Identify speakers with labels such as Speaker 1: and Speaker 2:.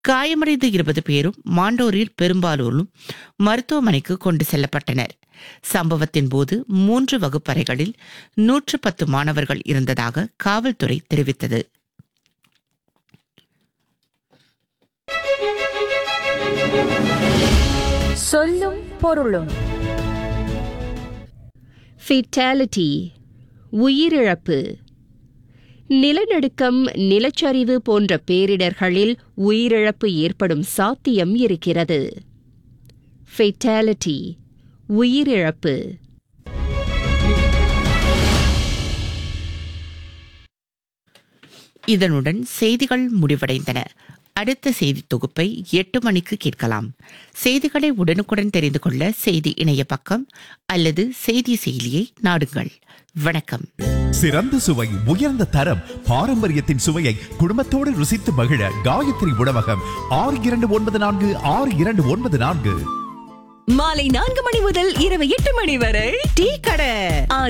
Speaker 1: காயமடைந்த இருபது பேரும் மாண்டோரில் பெரும்பாலூரும் மருத்துவமனைக்கு கொண்டு செல்லப்பட்டனர் சம்பவத்தின் போது மூன்று வகுப்பறைகளில் நூற்று பத்து மாணவர்கள் இருந்ததாக காவல்துறை தெரிவித்தது
Speaker 2: சொல்லும் பொருளும்
Speaker 3: ஃபெட்டாலிட்டி உயிரிழப்பு நிலநடுக்கம் நிலச்சரிவு போன்ற பேரிடர்களில் உயிரிழப்பு ஏற்படும் சாத்தியம் இருக்கிறது ஃபெட்டாலிட்டி உயிரிழப்பு
Speaker 1: இதனுடன் செய்திகள் முடிவடைந்தன அடுத்த செய்தி தொகுப்பை எட்டு மணிக்கு கேட்கலாம் செய்திகளை உடனுக்குடன் தெரிந்து கொள்ள செய்தி இணைய பக்கம் அல்லது செய்தி செயலியை நாடுங்கள் வணக்கம்
Speaker 4: சிறந்த சுவை உயர்ந்த தரம் பாரம்பரியத்தின் சுவையை குடும்பத்தோடு ருசித்து மகிழ காயத்ரி உணவகம் ஆறு இரண்டு ஒன்பது நான்கு ஆறு இரண்டு ஒன்பது நான்கு
Speaker 5: மாலை நான்கு மணி முதல் இரவு எட்டு மணி வரை டீ கடை ஆர்